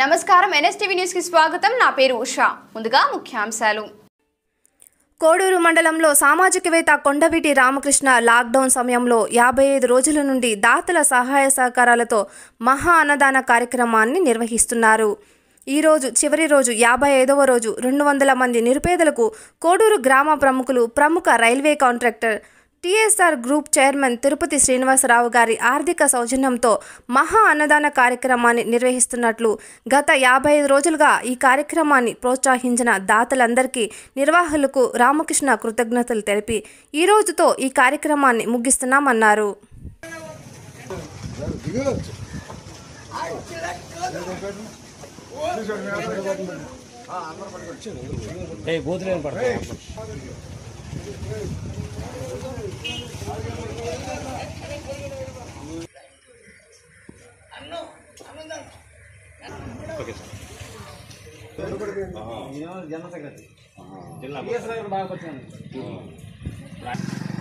నమస్కారం NSTV news కి స్వాగతం నా పేరు ఉషా ముందుగా ముఖ్యాంశాలు కోడూరు మండలంలో సామాజికవేత్త కొండవీటి రామకృష్ణ లాక్డౌన్ సమయంలో యాభై ఐదు రోజుల నుండి దాతల సహాయ సహకారాలతో మహా అన్నదాన కార్యక్రమాన్ని నిర్వహిస్తున్నారు ఈ రోజు చివరి రోజు యాభై ఐదవ రోజు రెండు వందల మంది నిరుపేదలకు కోడూరు గ్రామ ప్రముఖులు ప్రముఖ railway contractor TSR group chairman Tirupati Srinivasa Rao గారి ఆర్థిక సౌజన్యంతో మహా అన్నదాన కార్యక్రమాన్ని నిర్వహిస్తున్నట్లు గత యాభై ఐదు రోజులుగా ఈ కార్యక్రమాన్ని ప్రోత్సహించిన దాతలందరికీ నిర్వాహకులకు రామకృష్ణ కృతజ్ఞతలు తెలిపి ఈ రోజుతో ఈ కార్యక్రమాన్ని ముగిస్తున్నామన్నారు ఏ బూతులేని పడతాయి జన సెక్రటరీ జిల్లా బాగా వచ్చింది